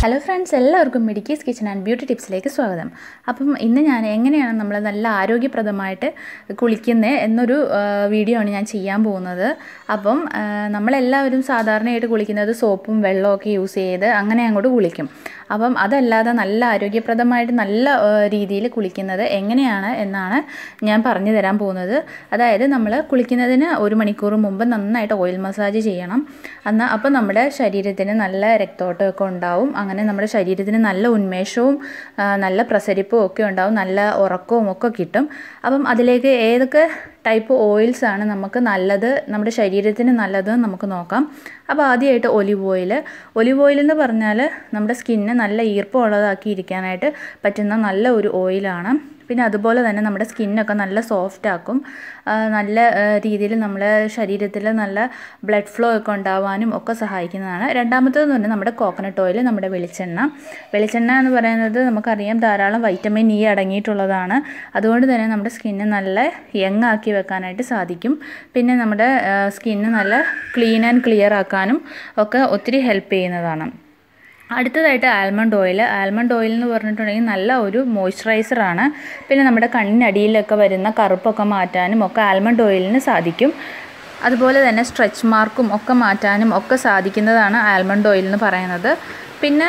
hello friends എല്ലാവർക്കും Medickies kitchen and beauty ടിപ്സിലേക്ക് സ്വാഗതം അപ്പം ഇന്ന് ഞാൻ എങ്ങനെയാണ് നമ്മൾ നല്ല ആരോഗ്യപ്രദമായിട്ട് കുളിക്കുന്നത് എന്നൊരു ആ, വീഡിയോ ആണ് ഞാൻ ചെയ്യാൻ പോകുന്നത് അപ്പം ആ, നമ്മളെല്ലാവരും സാധാരണയായിട്ട് കുളിക്കുന്നത് സോപ്പും വെള്ളവും ഒക്കെ യൂസ് ചെയ്ത് അങ്ങനെ അങ്ങോട്ട് കുളിക്കും അപ്പം അതല്ലാതെ നല്ല ആരോഗ്യപ്രദമായിട്ട് നല്ല രീതിയിൽ കുളിക്കുന്നത് എങ്ങനെയാണ് എന്നാണ് ഞാൻ പറഞ്ഞു തരാൻ പോകുന്നത് അതായത് നമ്മൾ കുളിക്കുന്നതിന് ഒരു മണിക്കൂർ മുമ്പ് നന്നായിട്ട് ഓയിൽ മസാജ് ചെയ്യണം എന്നാൽ അപ്പോൾ നമ്മുടെ ശരീരത്തിന് നല്ല രക്തോട്ടമൊക്കെ ഉണ്ടാവും അങ്ങനെ നമ്മുടെ ശരീരത്തിന് നല്ല ഉന്മേഷവും ആ, നല്ല പ്രസരിപ്പും ഒക്കെ ഉണ്ടാവും നല്ല ഉറക്കവും ഒക്കെ കിട്ടും അപ്പം അതിലേക്ക് ഏതൊക്കെ ടൈപ്പ് ഓയിൽസ് ആണ് നമുക്ക് നല്ലത് നമ്മുടെ ശരീരത്തിന് നല്ലത് എന്ന് നമുക്ക് നോക്കാം അപ്പോൾ ആദ്യമായിട്ട് ഒലിവ് ഓയിൽ ഒലിവ് ഓയിൽ എന്ന് പറഞ്ഞാൽ നമ്മുടെ സ്കിന്നെ നല്ല ഈർപ്പമുള്ളതാക്കി ഇരിക്കാനായിട്ട് പറ്റുന്ന നല്ല ഒരു ഓയിലാണ് പിന്നെ അതുപോലെ തന്നെ നമ്മുടെ സ്കിന്നൊക്കെ നല്ല സോഫ്റ്റ് ആക്കും ആ, നല്ല രീതിയിൽ നമ്മുടെ ശരീരത്തിൽ നല്ല ബ്ലഡ് ഫ്ലോ ഒക്കെ ഉണ്ടാവാനും ഒക്കെ സഹായിക്കുന്നതാണ് രണ്ടാമത്തേന്ന് പറഞ്ഞാൽ നമ്മുടെ കോക്കനട്ട് ഓയിൽ നമ്മുടെ വെളിച്ചെണ്ണ വെളിച്ചെണ്ണ എന്ന് പറയുന്നത് നമുക്കറിയാം ധാരാളം വൈറ്റമിൻ ഇ അടങ്ങിയിട്ടുള്ളതാണ് അതുകൊണ്ട് തന്നെ നമ്മുടെ സ്കിന്ന് നല്ല യങ് ആക്കി വെക്കാനായിട്ട് സാധിക്കും പിന്നെ നമ്മുടെ സ്കിന്ന് നല്ല ക്ലീൻ ആൻഡ് ക്ലിയർ ആക്കാനും ഒക്കെ ഒത്തിരി ഹെൽപ്പ് ചെയ്യുന്നതാണ് അടുത്തതായിട്ട് ആൽമണ്ട് ഓയിൽ ആൽമണ്ട് ഓയിൽ എന്ന് പറഞ്ഞിട്ടുണ്ടെങ്കിൽ നല്ല ഒരു മോയ്സ്ചറൈസറാണ് പിന്നെ നമ്മുടെ കണ്ണിനടിയിലൊക്കെ വരുന്ന കറുപ്പൊക്കെ മാറ്റാനും ഒക്കെ ആൽമണ്ട് ഓയിലിന് സാധിക്കും അതുപോലെ തന്നെ സ്ട്രെച്ച് മാർക്കും ഒക്കെ മാറ്റാനും ഒക്കെ സാധിക്കുന്നതാണ് ആൽമണ്ട് ഓയിൽ എന്ന് പറയുന്നത് പിന്നെ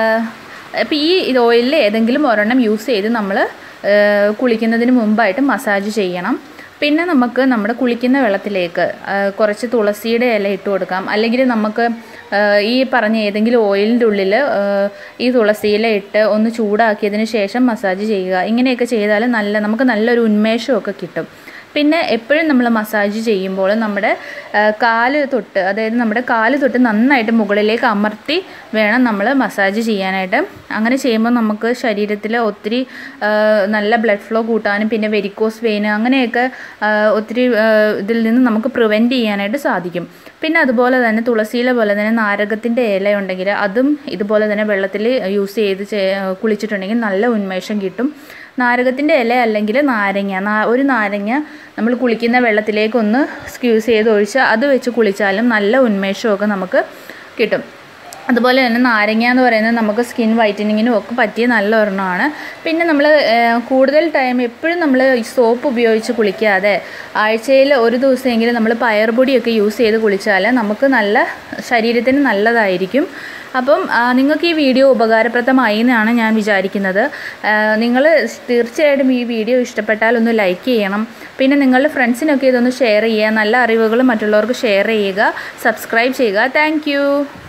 ഇപ്പോൾ ഈ ഇത് ഓയിലിൽ ഏതെങ്കിലും ഒരെണ്ണം യൂസ് ചെയ്ത് നമ്മൾ കുളിക്കുന്നതിന് മുമ്പായിട്ട് മസാജ് ചെയ്യണം പിന്നെ നമുക്ക് നമ്മുടെ കുളിക്കുന്ന വെള്ളത്തിലേക്ക് ആ, കുറച്ച് തുളസിയുടെ ഇല ഇട്ട് കൊടുക്കാം അല്ലെങ്കിൽ നമുക്ക് ആ, ഈ പറഞ്ഞ ഏതെങ്കിലും ഓയിലിൻ്റെ ഉള്ളിൽ ആ, ഈ തുളസിയില ഇട്ട് ഒന്ന് ചൂടാക്കിയതിന് ശേഷം മസാജ് ചെയ്യുക ഇങ്ങനെയൊക്കെ ചെയ്താൽ നല്ല നമുക്ക് നല്ലൊരു ഉന്മേഷമൊക്കെ കിട്ടും പിന്നെ എപ്പോഴും നമ്മൾ മസാജ് ചെയ്യുമ്പോൾ നമ്മുടെ ആ, കാല് തൊട്ട് അതായത് നമ്മുടെ കാല് തൊട്ട് നന്നായിട്ട് മുകളിലേക്ക് അമർത്തി വേണം നമ്മൾ മസാജ് ചെയ്യാനായിട്ട് അങ്ങനെ ചെയ്യുമ്പോൾ നമുക്ക് ശരീരത്തിൽ ഒത്തിരി ആ, നല്ല ബ്ലഡ് ഫ്ലോ കൂട്ടാനും പിന്നെ വെരിക്കോസ് വെയിൻ അങ്ങനെയൊക്കെ ആ, ഒത്തിരി ആ, ഇതിൽ നിന്ന് നമുക്ക് പ്രിവെൻറ്റ് ചെയ്യാനായിട്ട് സാധിക്കും പിന്നെ അതുപോലെ തന്നെ തുളസിയില പോലെ തന്നെ നാരകത്തിൻ്റെ ഇല ഉണ്ടെങ്കിൽ അതും ഇതുപോലെ തന്നെ വെള്ളത്തിൽ യൂസ് ചെയ്ത് ചെ- കുളിച്ചിട്ടുണ്ടെങ്കിൽ നല്ല ഉന്മേഷം കിട്ടും നാരകത്തിൻ്റെ ഇല അല്ലെങ്കിൽ നാരങ്ങ നാ- ഒരു നാരങ്ങ നമ്മൾ കുളിക്കുന്ന വെള്ളത്തിലേക്കൊന്ന് സ്ക്യൂസ് ചെയ്ത് ഒഴിച്ച് അത് വെച്ച് കുളിച്ചാലും നല്ല ഉന്മേഷമൊക്കെ നമുക്ക് കിട്ടും അതുപോലെ തന്നെ നാരങ്ങ എന്ന് പറയുന്നത് നമുക്ക് സ്കിൻ വൈറ്റനിങ്ങിനും ഒക്കെ പറ്റിയ നല്ല ഒരെണ്ണമാണ് പിന്നെ നമ്മൾ കൂടുതൽ ടൈം എപ്പോഴും നമ്മൾ സോപ്പ് ഉപയോഗിച്ച് കുളിക്കാതെ ആഴ്ചയിൽ ഒരു ദിവസമെങ്കിലും നമ്മൾ പയർപൊടിയൊക്കെ യൂസ് ചെയ്ത് കുളിച്ചാൽ നമുക്ക് നല്ല ശരീരത്തിന് നല്ലതായിരിക്കും അപ്പം ആ, നിങ്ങൾക്ക് ഈ വീഡിയോ ഉപകാരപ്രദമായി എന്നാണ് ഞാൻ വിചാരിക്കുന്നത് നിങ്ങൾ തീർച്ചയായിട്ടും ഈ വീഡിയോ ഇഷ്ടപ്പെട്ടാൽ ഒന്ന് ലൈക്ക് ചെയ്യണം പിന്നെ നിങ്ങളുടെ ഫ്രണ്ട്സിനൊക്കെ ഇതൊന്ന് ഷെയർ ചെയ്യുക നല്ല അറിവുകൾ മറ്റുള്ളവർക്ക് ഷെയർ ചെയ്യുക സബ്സ്ക്രൈബ് ചെയ്യുക താങ്ക്